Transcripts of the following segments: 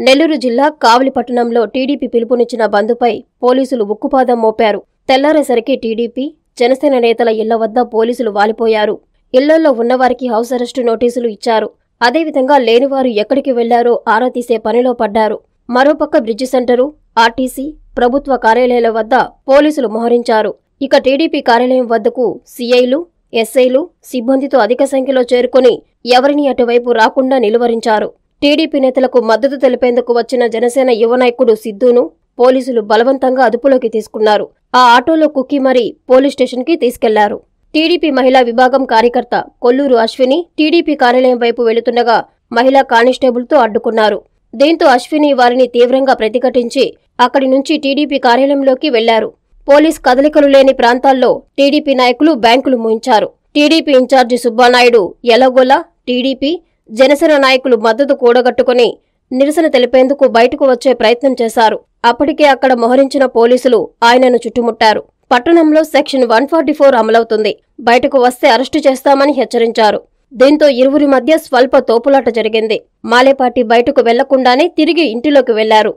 నెల్లూరు జిల్లా కావలిపట్టణంలో టీడీపీ పిలుపునిచ్చిన బంద్పై పోలీసులు ఉక్కుపాదం మోపారు తెల్లారేసరికి టీడీపీ జనసేన నేతల ఇళ్ల వద్ద పోలీసులు వాలిపోయారు ఇళ్లల్లో ఉన్నవారికి హౌస్ అరెస్టు నోటీసులు ఇచ్చారు అదేవిధంగా లేనివారు ఎక్కడికి వెళ్లారో ఆరా తీసే పనిలో పడ్డారు మరోపక్క బ్రిడ్జి సెంటరు ఆర్టీసీ ప్రభుత్వ కార్యాలయాల వద్ద పోలీసులు మోహరించారు ఇక టీడీపీ కార్యాలయం వద్దకు సీఐలు ఎస్ఐలు సిబ్బందితో అధిక సంఖ్యలో చేరుకుని ఎవరిని అటువైపు రాకుండా నిలువరించారు టీడీపీ నేతలకు మద్దతు తెలిపేందుకు వచ్చిన జనసేన యువ నాయకుడు సిద్ధును పోలీసులు బలవంతంగా అదుపులోకి తీసుకున్నారు ఆ ఆటోలో కుక్కి మరీ పోలీస్ స్టేషన్కి తీసుకెళ్లారు టీడీపీ మహిళా విభాగం కార్యకర్త కొల్లూరు అశ్విని టీడీపీ కార్యాలయం వైపు వెళుతుండగా మహిళా కానిస్టేబుల్తో అడ్డుకున్నారు దీంతో అశ్విని వారిని తీవ్రంగా ప్రతిఘటించి అక్కడి నుంచి టీడీపీ కార్యాలయంలోకి వెళ్లారు పోలీస్ కదలికలు లేని ప్రాంతాల్లో టీడీపీ నాయకులు బ్యాంకులు మూయించారు టీడీపీ ఇన్ఛార్జి సుబ్బానాయుడు ఎలగొల టీడీపీ జనసేన నాయకులు మద్దతు కూడగట్టుకుని నిరసన తెలిపేందుకు బయటకు వచ్చే ప్రయత్నం చేశారు అప్పటికే అక్కడ మోహరించిన పోలీసులు ఆయనను చుట్టుముట్టారు పట్టణంలో సెక్షన్ వన్ ఫార్టీ ఫోర్ అమలవుతుంది బయటకు వస్తే అరెస్టు చేస్తామని హెచ్చరించారు దీంతో ఇరువురి మధ్య స్వల్ప తోపులాట జరిగింది మాలేపాటి బయటకు వెళ్లకుండానే తిరిగి ఇంటిలోకి వెళ్లారు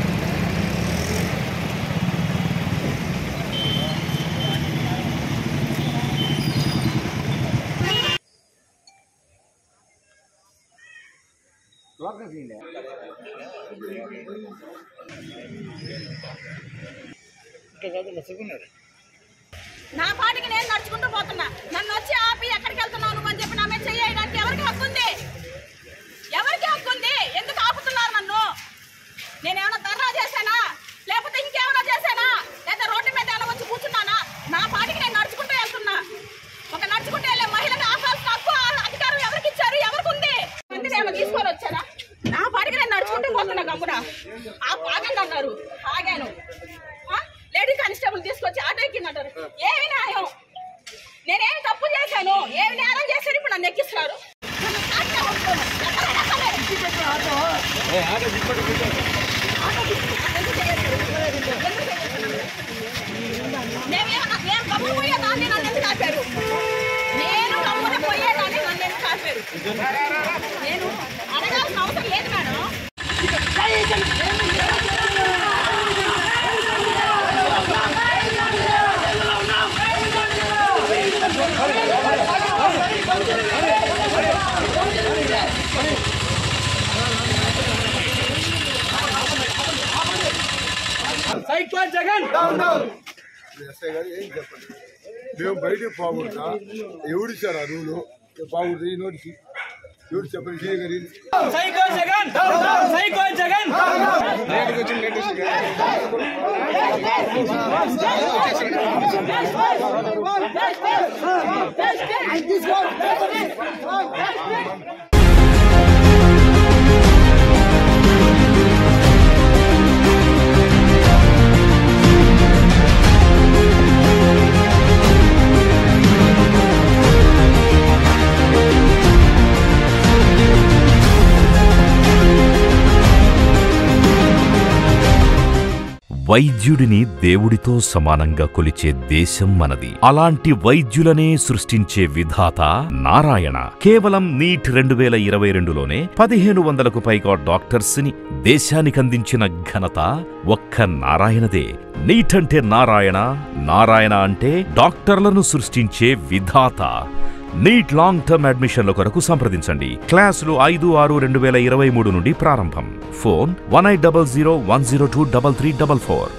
నా పాటికి నేను నడుచుకుంటూ పోతున్నా నన్ను వచ్చి ఆపి ఎక్కడికి వెళ్తున్నావు నువ్వు అని చెప్పి నా మీద చేయడానికి ఎవరికి హక్కు ఉంది ఎవరికి హక్కు ఉంది ఎందుకు ఆపుతున్నారు నన్ను నేనేమైనా ధర్నా చేశానా లేకపోతే ఇంకేమైనా చేశానా లేదా రోడ్డు మీద ఏమైనా వచ్చి కూర్చున్నానా నా పాటికి నేను నడుచుకుంటూ వెళ్తున్నా ఒక నడుచుకుంటూ వెళ్ళే మహిళకి ఆపాల్సిన హక్కు ఆ అధికారం ఎవరికి ఇచ్చారు ఎవరికి ఉంది మంది ఏమైనా తీసుకొని వచ్చారా నా పాటికి నేను నడుచుకుంటూ పోతున్నా గమ్మున ఆ ఆగండి అన్నారు ఆగాను ఆ? లేడీ కానిస్టేబుల్ తీసుకొచ్చి ఆటో ఎక్కిందంటారు ఏమి న్యాయం నేనేమి తప్పు చేశాను ఏమి నేరం చేశాను ఇప్పుడు నన్ను ఎక్కిస్తున్నారు నన్ను సాక్షిగా ఉంచుకోను. ఎక్కడైనా సరే. ఆటో తీసుకొచ్చి- ఎందుకు చేయొచ్చు? ఎందుకు చేయొచ్చు? మేమేమన్నా- మేము గమ్మున పోయేదాన్ని నన్ను ఎందుకు ఆపారు? నేను గమ్మున పోయేదాన్ని నన్ను ఎందుకు ఆపారు? నేను అడగాల్సిన అవసరం లేదు మేడం సైకో జగన్ ఎస్ఐ గారు ఏం చెప్పండి మేము బయటకు పోకూడదా ఎవడిచ్చారు ఆ రూలు బాగుంది ఈ నోటికి ఎవరు చెప్పండి సీఏ గారు సైకో జగన్ సైకో జగన్ వైద్యుడిని దేవుడితో సమానంగా కొలిచే దేశం మనది అలాంటి వైద్యులనే సృష్టించే విధాత నారాయణ కేవలం నీట్ రెండు వేల ఇరవై రెండులోనే పదిహేను వందలకు పైగా డాక్టర్స్ ని దేశానికందించిన ఘనత ఒక్క నారాయణదే నీట్ అంటే నారాయణ నారాయణ అంటే డాక్టర్లను సృష్టించే విధాత నీట్ లాంగ్ టర్మ్ అడ్మిషన్ల కొరకు సంప్రదించండి క్లాసులు ఐదు ఆరు రెండు వేల ఇరవై మూడు నుండి ప్రారంభం phone one eight double zero one zero two double three double four